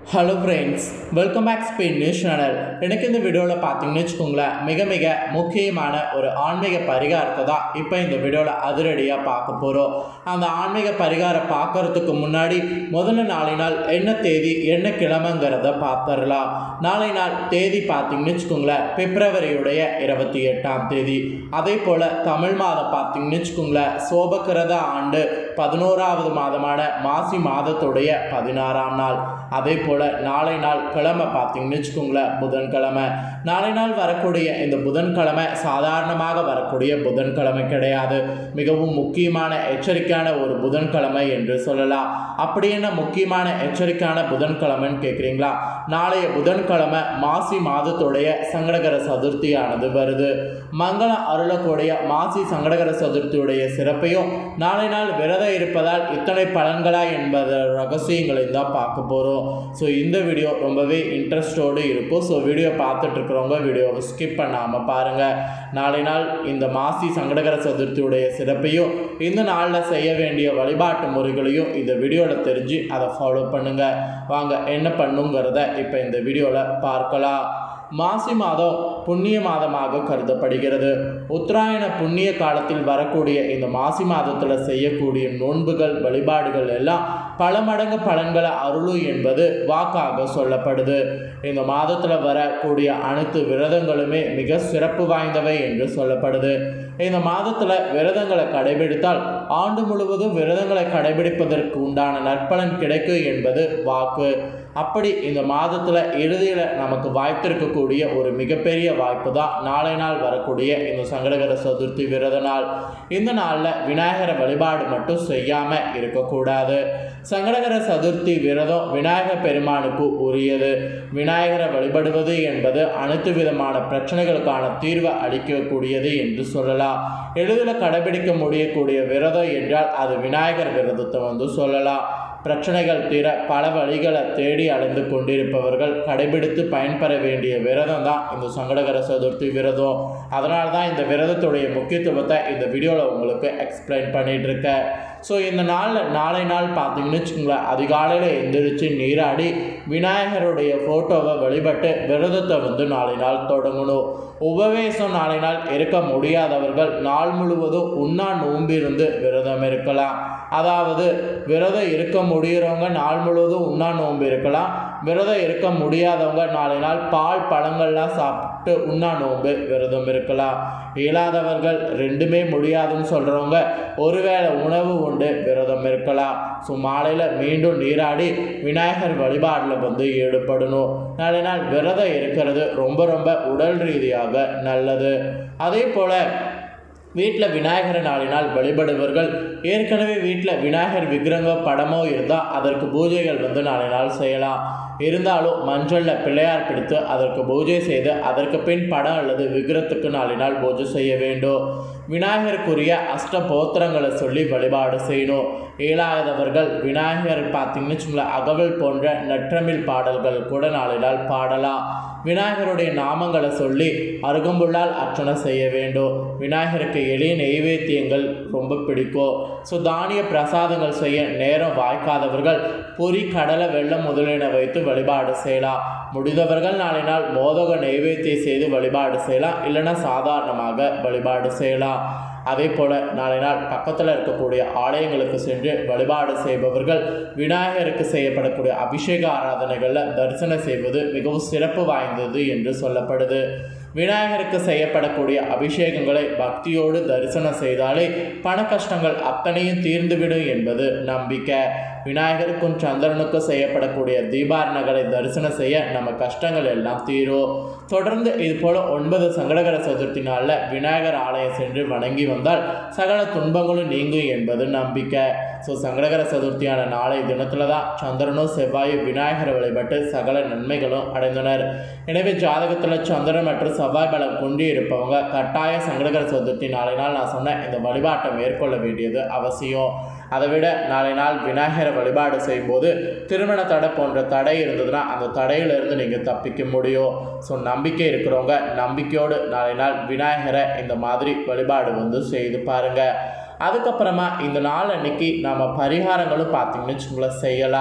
hello friends welcome back Spain news channel எனக்கு இந்த வீடியோவில் பார்த்தீங்கன்னு வச்சுக்கோங்களேன் மிக மிக முக்கியமான ஒரு ஆன்மீக பரிகாரத்தை தான் இப்போ இந்த வீடியோவில் அதிரடியாக பார்க்க போகிறோம் அந்த ஆன்மீக பரிகாரம் பார்க்கறதுக்கு முன்னாடி முதல்ல நாளை நாள் என்ன தேதி என்ன கிழமைங்கிறத பார்த்துடலாம் நாளை நாள் தேதி பார்த்தீங்கன்னு வச்சுக்கோங்களேன் பிப்ரவரியுடைய இருபத்தி எட்டாம் தேதி அதே போல் தமிழ் மாதம் பார்த்தீங்கன்னு வச்சுக்கோங்களேன் சோபக்கிரத ஆண்டு பதினோராவது மாதமான மாசி மாதத்துடைய பதினாறாம் நாள் அதே போல் நாளை நாள் கிழமை பார்த்தீங்கன்னு வச்சுக்கோங்களேன் புதன்கிழமை நாளை நாள் வரக்கூடிய இந்த புதன்கிழமை சாதாரணமாக வரக்கூடிய புதன்கிழமை கிடையாது மிகவும் முக்கியமான எச்சரிக்கையான ஒரு புதன்கிழமை என்று சொல்லலாம் அப்படி என்ன முக்கியமான எச்சரிக்கையான புதன்கிழமைன்னு கேட்குறீங்களா நாளைய புதன்கிழமை மாசி மாதத்துடைய சங்கடகர சதுர்த்தியானது வருது மங்களம் அருளக்கூடிய மாசி சங்கடகர சதுர்த்தியுடைய சிறப்பையும் நாளை நாள் விரதம் இருப்பதால் இத்தனை பலன்களா என்பத ரகசியங்களையும் தான் பார்க்க போகிறோம் ஸோ இந்த வீடியோ ரொம்பவே இன்ட்ரெஸ்டோடு இருக்கும் ஸோ வீடியோ பார்த்துட்டு இருக்கிறவங்க வீடியோவை ஸ்கிப் பண்ணாமல் பாருங்கள் நாளை நாள் இந்த மாசி சங்கடகர சதுர்த்தியுடைய சிறப்பையும் இந்த நாளில் செய்ய வேண்டிய வழிபாட்டு முறைகளையும் இந்த வீடியோவில் தெரிஞ்சு அதை ஃபாலோ பண்ணுங்கள் வாங்க என்ன பண்ணுங்கிறத இப்போ இந்த வீடியோவில் பார்க்கலாம் மாசி மாதம் புண்ணிய மாதமாக கருதப்படுகிறது உத்தராயண புண்ணிய காலத்தில் வரக்கூடிய இந்த மாசி மாதத்தில் செய்யக்கூடிய நோன்புகள் வழிபாடுகள் எல்லாம் பல மடங்கு பலன்களை அருளும் என்பது வாக்காக சொல்லப்படுது இந்த மாதத்தில் வரக்கூடிய அனைத்து விரதங்களுமே மிக சிறப்பு வாய்ந்தவை என்று சொல்லப்படுது இந்த மாதத்தில் விரதங்களை கடைபிடித்தால் ஆண்டு முழுவதும் விரதங்களை கடைபிடிப்பதற்கு உண்டான நற்பலன் கிடைக்கும் என்பது வாக்கு அப்படி இந்த மாதத்தில் இறுதியில் நமக்கு வாய்த்திருக்கக்கூடிய ஒரு மிகப்பெரிய வாய்ப்பு தான் நாளை நாள் வரக்கூடிய இந்த சங்கடகர சதுர்த்தி விரத நாள் இந்த நாளில் விநாயகரை வழிபாடு மட்டும் செய்யாமல் இருக்கக்கூடாது சங்கடகர சதுர்த்தி விரதம் விநாயகர் பெருமானுக்கு உரியது விநாயகரை வழிபடுவது என்பது அனைத்து விதமான பிரச்சனைகளுக்கான தீர்வை அளிக்கக்கூடியது என்று சொல்லலாம் எளிதில் கடைபிடிக்க முடியக்கூடிய விரதம் என்றால் அது விநாயகர் விரதத்தை வந்து சொல்லலாம் பிரச்சனைகள் தீர பல வழிகளை தேடி அலைந்து கொண்டிருப்பவர்கள் கடைபிடித்து பயன்பெற வேண்டிய விரதம் தான் இந்த சங்கடகர சதுர்த்தி விரதம் அதனால தான் இந்த விரதத்துடைய முக்கியத்துவத்தை இந்த வீடியோவில் உங்களுக்கு எக்ஸ்பிளைன் பண்ணிட்டு இருக்கேன் ஸோ இந்த நாளில் நாளை நாள் பார்த்தீங்கன்னு வச்சுக்கோங்களேன் அதிகாலையில் எந்திரிச்சு நீராடி விநாயகருடைய ஃபோட்டோவை வழிபட்டு விரதத்தை வந்து நாளை நாள் தொடங்கணும் உபவேசம் நாளை நாள் இருக்க முடியாதவர்கள் நாள் முழுவதும் உண்ணா நோம்பிருந்து விரதம் இருக்கலாம் அதாவது விரதம் இருக்க முடிகிறவங்க நாள் முழுவதும் உண்ணா நோன்பு இருக்கலாம் விரதம் இருக்க முடியாதவங்க நாளை நாள் பால் பழங்கள்லாம் சாப்பிட்டு உண்ணா நோன்பு விரதம் இருக்கலாம் இயலாதவர்கள் ரெண்டுமே முடியாதுன்னு சொல்கிறவங்க ஒருவேளை உணவு உண்டு விரதம் இருக்கலாம் ஸோ மாலையில் மீண்டும் நீராடி விநாயகர் வழிபாடில் வந்து ஈடுபடணும் நாளை நாள் விரதம் இருக்கிறது ரொம்ப ரொம்ப உடல் ரீதியாக நல்லது அதே போல் வீட்டில் விநாயகரை நாளினால் வழிபடுவர்கள் ஏற்கனவே வீட்டில் விநாயகர் விக்கிரக படமோ இருந்தால் அதற்கு பூஜைகள் வந்து நாளை நாள் செய்யலாம் இருந்தாலும் மஞ்சளில் பிள்ளையார் பிடித்து அதற்கு பூஜை செய்து அதற்கு பின் படம் அல்லது விக்கிரத்துக்கு நாளினால் பூஜை செய்ய வேண்டும் விநாயகருக்குரிய அஷ்ட போத்திரங்களை சொல்லி வழிபாடு செய்யணும் இயலாதவர்கள் விநாயகர் பார்த்தீங்கன்னு வச்சுங்களேன் அகவல் போன்ற நற்றமிழ் பாடல்கள் கூட நாளினால் பாடலாம் விநாயகருடைய நாமங்களை சொல்லி அருகம்புல்லால் அர்ச்சனை செய்ய வேண்டும் விநாயகருக்கு எளிய நெய்வேத்தியங்கள் ரொம்ப பிடிக்கும் ஸோ தானிய பிரசாதங்கள் செய்ய நேரம் வாய்க்காதவர்கள் பொறி கடலை வெள்ளம் முதலியன வைத்து வழிபாடு செய்யலாம் முடிந்தவர்கள் நாளை நாள் மோதக நெய்வேத்தியம் செய்து வழிபாடு செய்யலாம் இல்லைன்னா சாதாரணமாக வழிபாடு செய்யலாம் அதே போல் நாளை நாள் பக்கத்தில் இருக்கக்கூடிய ஆலயங்களுக்கு சென்று வழிபாடு செய்பவர்கள் விநாயகருக்கு செய்யப்படக்கூடிய அபிஷேக ஆராதனைகளில் தரிசனம் செய்வது மிகவும் சிறப்பு வாய்ந்தது என்று சொல்லப்படுது விநாயகருக்கு செய்யப்படக்கூடிய அபிஷேகங்களை பக்தியோடு தரிசனம் செய்தாலே பண கஷ்டங்கள் அத்தனையும் தீர்ந்துவிடும் என்பது நம்பிக்கை விநாயகருக்கும் சந்திரனுக்கும் செய்யப்படக்கூடிய தீபாரணங்களை தரிசனம் செய்ய நம்ம கஷ்டங்கள் எல்லாம் தீரும் தொடர்ந்து இது போல ஒன்பது சங்கடகர சதுர்த்தி நாளில் விநாயகர் ஆலயம் சென்று வணங்கி வந்தால் சகல துன்பங்களும் நீங்கும் என்பது நம்பிக்கை ஸோ சங்கடகர சதுர்த்தியான நாளை தினத்தில் தான் சந்திரனும் செவ்வாயும் விநாயகரை வழிபட்டு சகல நன்மைகளும் அடைந்தனர் எனவே ஜாதகத்தில் சந்திரன் மற்றும் செவ்வாய் பலம் கொண்டு இருப்பவங்க கட்டாய சங்கடகர சதுர்த்தி நாளை நாள் நான் சொன்ன இந்த வழிபாட்டை மேற்கொள்ள வேண்டியது அவசியம் அதை விட நாளை நாள் விநாயகரை வழிபாடு செய்யும்போது திருமண தடை போன்ற தடை இருந்ததுன்னா அந்த தடையிலிருந்து நீங்கள் தப்பிக்க முடியும் ஸோ நம்பிக்கை இருக்கிறவங்க நம்பிக்கையோடு நாளை நாள் விநாயகரை இந்த மாதிரி வழிபாடு வந்து செய்து பாருங்கள் அதுக்கப்புறமா இந்த நாள் அன்னைக்கு நம்ம பரிகாரங்களும் பார்த்தீங்கன்னு வச்சுக்கோங்களேன் செய்யலாம்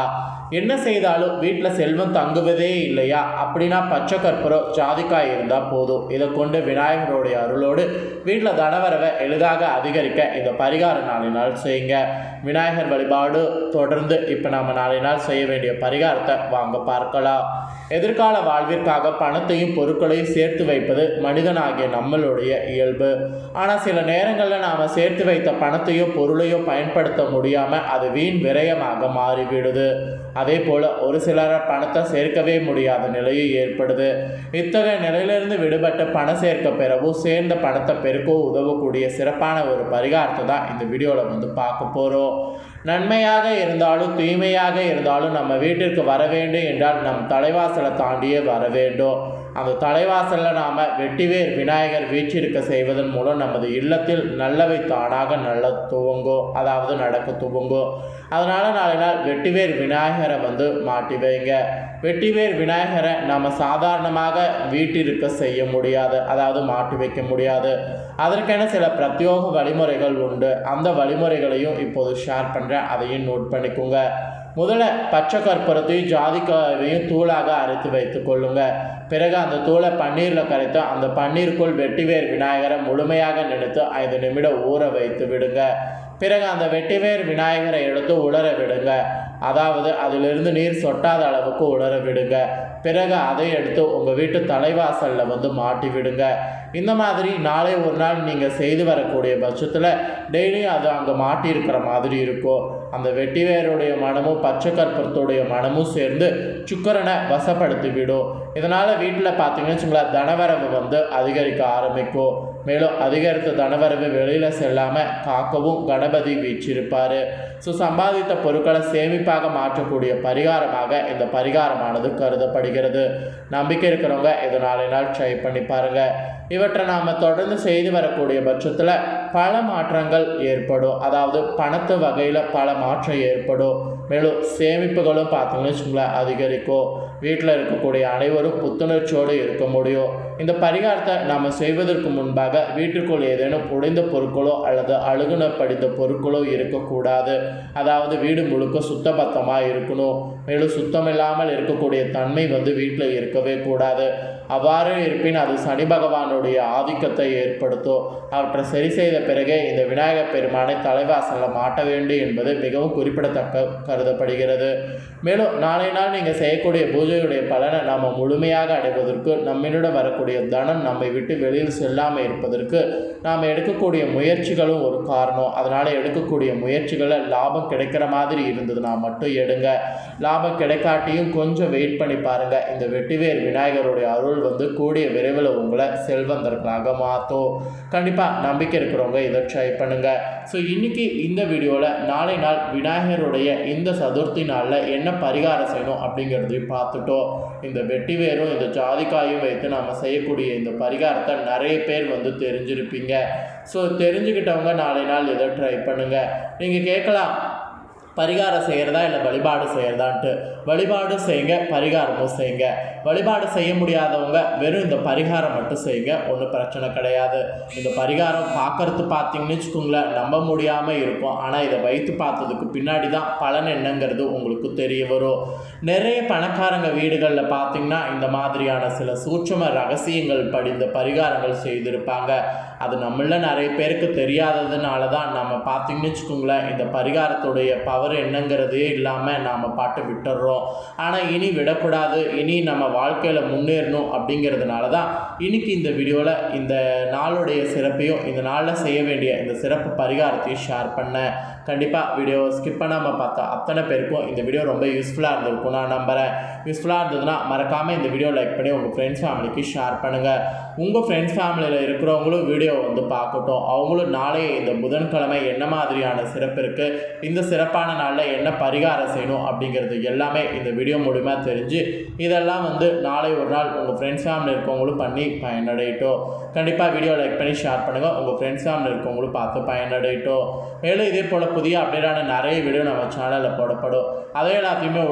என்ன செய்தாலும் வீட்டில் செல்வம் தங்குவதே இல்லையா அப்படின்னா பச்சை கற்பூரம் ஜாதிக்காய் இருந்தால் போதும் இதை கொண்டு விநாயகருடைய அருளோடு வீட்டில் தனவரவை எளிதாக அதிகரிக்க இந்த பரிகார நாளினால் செய்யுங்க விநாயகர் வழிபாடு தொடர்ந்து இப்போ நம்ம நாளை நாள் செய்ய வேண்டிய பரிகாரத்தை வாங்க பார்க்கலாம் எதிர்கால வாழ்விற்காக பணத்தையும் பொருட்களையும் சேர்த்து வைப்பது மனிதனாகிய நம்மளுடைய இயல்பு ஆனால் சில நேரங்களில் நாம் சேர்த்து வைத்த பணத்தையோ பொருளையோ பயன்படுத்த முடியாமல் அது வீண் விரயமாக மாறிவிடுது அதே போல் ஒரு சிலர் பணத்தை சேர்க்கவே முடியாத நிலையும் ஏற்படுது இத்தகைய நிலையிலிருந்து விடுபட்டு பணம் சேர்க்க பெறவும் சேர்ந்த பணத்தை பெருக்கவும் உதவக்கூடிய சிறப்பான ஒரு பரிகாரத்தை தான் இந்த வீடியோவில் வந்து பார்க்க போகிறோம் நன்மையாக இருந்தாலும் தீமையாக இருந்தாலும் நம்ம வீட்டிற்கு வர வேண்டும் என்றால் நம் தலைவாசலை தாண்டியே வர வேண்டும் அந்த தலைவாசலில் நாம் வெட்டிவேர் விநாயகர் வீற்றிருக்க செய்வதன் மூலம் நமது இல்லத்தில் நல்லவை தானாக நல்ல துவங்கும் அதாவது நடக்க துவங்கும் அதனால் நாளை நாள் வெட்டிவேர் விநாயகரை வந்து மாட்டி வைங்க வெட்டிவேர் விநாயகரை நம்ம சாதாரணமாக வீட்டிருக்க செய்ய முடியாது அதாவது மாட்டி வைக்க முடியாது அதற்கென சில பிரத்யோக வழிமுறைகள் உண்டு அந்த வழிமுறைகளையும் இப்போது ஷேர் பண்ணுறேன் அதையும் நோட் பண்ணிக்கோங்க முதல்ல பச்சை கற்பூரத்தையும் ஜாதிக்காயையும் தூளாக அரைத்து வைத்து கொள்ளுங்க பிறகு அந்த தூளை பன்னீரில் கரைத்து அந்த பன்னீருக்குள் வெட்டிவேர் விநாயகரை முழுமையாக நினைத்து ஐந்து நிமிடம் ஊற வைத்து விடுங்க பிறகு அந்த வெட்டிவேர் விநாயகரை எடுத்து உலர விடுங்க அதாவது அதிலிருந்து நீர் சொட்டாத அளவுக்கு உலர விடுங்க பிறகு அதை எடுத்து உங்கள் வீட்டு தலைவாசலில் வந்து மாட்டி விடுங்க இந்த மாதிரி நாளை ஒரு நாள் நீங்கள் செய்து வரக்கூடிய பட்சத்தில் டெய்லியும் அது அங்கே மாட்டியிருக்கிற மாதிரி இருக்கும் அந்த வெட்டிவேருடைய மனமும் பச்சை கற்பூரத்துடைய மனமும் சேர்ந்து சுக்கரனை வசப்படுத்தி விடும் இதனால் வீட்டில் பார்த்தீங்கன்னு வச்சுங்களேன் தனவரவு வந்து அதிகரிக்க ஆரம்பிக்கும் மேலும் அதிகரித்த தனவரவு வெளியில் செல்லாமல் காக்கவும் கணபதி வீச்சிருப்பார் ஸோ சம்பாதித்த பொருட்களை சேமிப்பாக மாற்றக்கூடிய பரிகாரமாக இந்த பரிகாரமானது கருதப்படுகிறது நம்பிக்கை இருக்கிறவங்க இதை நாளை நாள் ட்ரை பண்ணி பாருங்கள் இவற்றை நாம் தொடர்ந்து செய்து வரக்கூடிய பட்சத்தில் பல மாற்றங்கள் ஏற்படும் அதாவது பணத்து வகையில் பல மாற்றம் ஏற்படும் மேலும் சேமிப்புகளும் பார்த்தீங்கன்னு வச்சுங்களேன் அதிகரிக்கும் வீட்டில் இருக்கக்கூடிய அனைவரும் புத்துணர்ச்சியோடு இருக்க முடியும் இந்த பரிகாரத்தை நாம் செய்வதற்கு முன்பாக வீட்டிற்குள் ஏதேனும் உடைந்த பொருட்களோ அல்லது அழுகுன படிந்த பொருட்களோ இருக்கக்கூடாது அதாவது வீடு முழுக்க சுத்தபத்தமாக இருக்கணும் மேலும் சுத்தமில்லாமல் இருக்கக்கூடிய தன்மை வந்து வீட்டில் இருக்கவே கூடாது அவ்வாறு இருப்பின் அது சனி பகவானுடைய ஆதிக்கத்தை ஏற்படுத்தும் அவற்றை சரி செய்த பிறகே இந்த விநாயகர் பெருமானை தலைவாசலில் மாட்ட வேண்டும் என்பது மிகவும் குறிப்பிடத்தக்க கருதப்படுகிறது மேலும் நாளை நாள் நீங்கள் செய்யக்கூடிய பூஜையுடைய பலனை நாம் முழுமையாக அடைவதற்கு நம்மிடம் வரக்கூடிய தனம் நம்மை விட்டு வெளியில் செல்லாமல் இருப்பதற்கு நாம் எடுக்கக்கூடிய முயற்சிகளும் ஒரு காரணம் அதனால் எடுக்கக்கூடிய முயற்சிகளில் லாபம் கிடைக்கிற மாதிரி இருந்ததுன்னா மட்டும் எடுங்க லாபம் கிடைக்காட்டியும் கொஞ்சம் வெயிட் பண்ணி பாருங்கள் இந்த வெட்டிவேர் விநாயகருடைய அருள் வந்து கூடிய விரைவில் உங்களை செல்வந்தர்களாக மாற்றும் கண்டிப்பாக நம்பிக்கை இருக்கிறவங்க இதை ட்ரை பண்ணுங்கள் ஸோ இன்றைக்கி இந்த வீடியோவில் நாளை நாள் விநாயகருடைய இந்த சதுர்த்தி நாளில் என்ன பரிகாரம் செய்யணும் அப்படிங்கிறதையும் பார்த்துட்டோம் இந்த வெட்டிவேரும் இந்த ஜாதிக்காயும் வைத்து நாம் செய்யக்கூடிய இந்த பரிகாரத்தை நிறைய பேர் வந்து தெரிஞ்சிருப்பீங்க ஸோ தெரிஞ்சுக்கிட்டவங்க நாளை நாள் இதை ட்ரை பண்ணுங்கள் நீங்கள் கேட்கலாம் பரிகாரம் செய்கிறதா இல்லை வழிபாடு செய்கிறதான்ட்டு வழிபாடு செய்யுங்க பரிகாரமும் செய்யுங்க வழிபாடு செய்ய முடியாதவங்க வெறும் இந்த பரிகாரம் மட்டும் செய்யுங்க ஒன்றும் பிரச்சனை கிடையாது இந்த பரிகாரம் பார்க்கறது பார்த்தீங்கன்னு வச்சுக்கோங்களேன் நம்ப முடியாமல் இருக்கும் ஆனால் இதை வைத்து பார்த்ததுக்கு பின்னாடி தான் பலன் என்னங்கிறது உங்களுக்கு தெரிய வரும் நிறைய பணக்காரங்க வீடுகளில் பார்த்தீங்கன்னா இந்த மாதிரியான சில சூட்சும ரகசியங்கள் படிந்த பரிகாரங்கள் செய்திருப்பாங்க அது நம்மள நிறைய பேருக்கு தெரியாததுனால தான் நம்ம பார்த்தீங்கன்னு வச்சுக்கோங்களேன் இந்த பரிகாரத்துடைய பவர் என்னங்கிறதே இல்லாமல் நாம் பாட்டு விட்டுடுறோம் ஆனால் இனி விடக்கூடாது இனி நம்ம வாழ்க்கையில் முன்னேறணும் அப்படிங்கிறதுனால தான் இன்னைக்கு இந்த வீடியோவில் இந்த நாளுடைய சிறப்பையும் இந்த நாளில் செய்ய வேண்டிய இந்த சிறப்பு பரிகாரத்தையும் ஷேர் பண்ணேன் கண்டிப்பாக வீடியோ ஸ்கிப் பண்ணாமல் பார்த்தா அத்தனை பேருக்கும் இந்த வீடியோ ரொம்ப யூஸ்ஃபுல்லாக இருந்திருக்கும் நான் நம்புகிறேன் யூஸ்ஃபுல்லாக இருந்ததுன்னா மறக்காமல் இந்த வீடியோ லைக் பண்ணி உங்கள் ஃப்ரெண்ட்ஸ் ஃபேமிலிக்கு ஷேர் பண்ணுங்கள் உங்கள் ஃப்ரெண்ட்ஸ் ஃபேமிலியில் இருக்கிறவங்களும் வீடியோ வந்து பார்க்கட்டும் அவங்களும் நாளைய இந்த புதன்கிழமை என்ன மாதிரியான சிறப்பு இருக்குது இந்த சிறப்பான நாளில் என்ன பரிகாரம் செய்யணும் அப்படிங்கிறது எல்லாமே இந்த வீடியோ மூலிமா தெரிஞ்சு இதெல்லாம் வந்து நாளை ஒரு நாள் உங்கள் ஃப்ரெண்ட்ஸ் ஃபேமிலி இருக்கவங்களும் பண்ணி பயனடையட்டும் கண்டிப்பாக வீடியோ லைக் பண்ணி ஷேர் பண்ணுங்கள் உங்கள் ஃப்ரெண்ட்ஸ் ஃபேமிலி இருக்கவங்களும் பார்த்து பயனடையட்டும் மேலும் இதே போல் புதிய அப்டேட்டான நிறைய வீடியோ நம்ம சேனலில் போடப்படும் அதே எல்லாத்தையுமே உடனுக்குடன்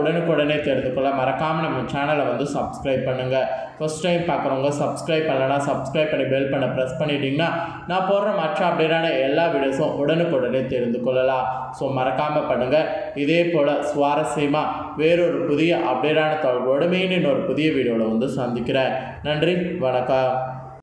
உடனுக்குடனே தெரிந்து கொள்ள மறக்காமல் நம்ம சேனலை வந்து சப்ஸ்கிரைப் பண்ணுங்கள் ஃபஸ்ட் டைம் பார்க்குறவங்க சப்ஸ்கிரைப் பண்ணலன்னா சப்ஸ்கிரைப் பண்ணி பெல் பண்ண ப்ரெஸ் பண்ணிட்டீங்கன்னா நான் போடுற மற்ற அப்டேட்டான எல்லா வீடியோஸும் உடனுக்குடனே தெரிந்து கொள்ளலாம் ஸோ மறக்காமல் பண்ணுங்கள் இதே போல் சுவாரஸ்யமாக வேறொரு புதிய அப்டேட்டான தொடர்போடு மீண்டும் இன்னொரு புதிய வீடியோவில் வந்து சந்திக்கிறேன் நன்றி வணக்கம்